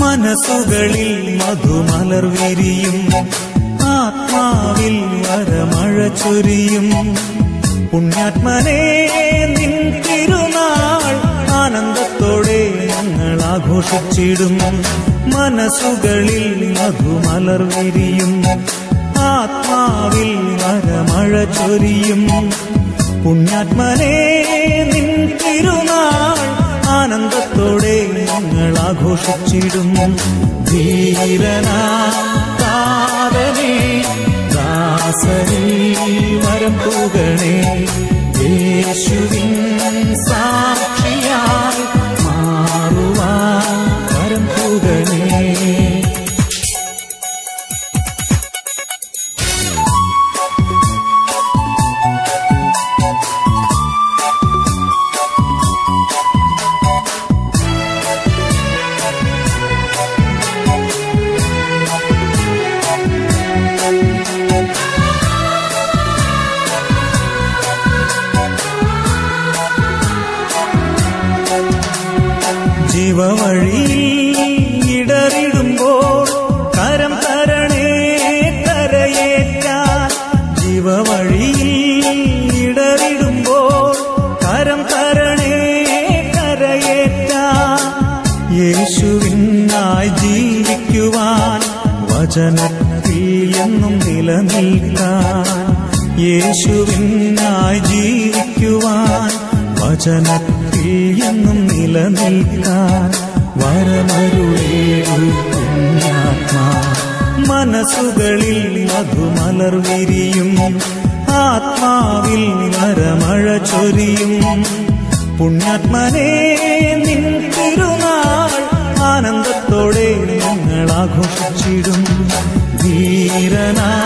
മനസ്സുകളിൽ മധുമലർ വിരിയും ആത്മാവിൽ വരമഴ ചൊരിയും പുണ്യാത്മനെ നിൻ തിരുനാൾ ആനന്ദത്തോടെ ഞങ്ങൾ ആഘോഷിച്ചിടും മനസ്സുകളിൽ മധുമലർ വിരിയും ആത്മാവിൽ വരമഴ ചൊരിയും പുണ്യാത്മനെ നിൻ തിരുനാൾ ആനന്ദത്തോടെ ഞങ്ങൾ ആഘോഷിച്ചിടും ധീരനാ താരനേ ദാസനിൽ വരം പൂകണേ യേശുവിൻ സാക്ഷിയായി മാറുവാൻ വരം പൂകണേ ജീവവഴിയിൽ ഇടറിടുമ്പോൾ കരം തരണേ കരയേറ്റാൻ ജീവവഴിയിൽ ഇടറിടുമ്പോൾ കരം തരണേ കരയേറ്റാൻ യേശുവിനായി ജീവിക്കുവാൻ വചനത്തിൽ എന്നും നിലനിൽക്കാൻ യേശുവിനായി ജീവിക്കുവാൻ വചനത്തിൽ എന്നും നിലനിൽക്കാൻ വരമരുളേടു പുണ്യാത്മാ മനസ്സുകളിൽ മധുമലർ വിരിയും ആത്മാവിൽ വരമഴ ചൊരിയും പുണ്യാത്മനെ നിൻ തിരുനാൾ ആനന്ദത്തോടെ ഞങ്ങൾ ആഘോഷിച്ചിടും ധീരനാ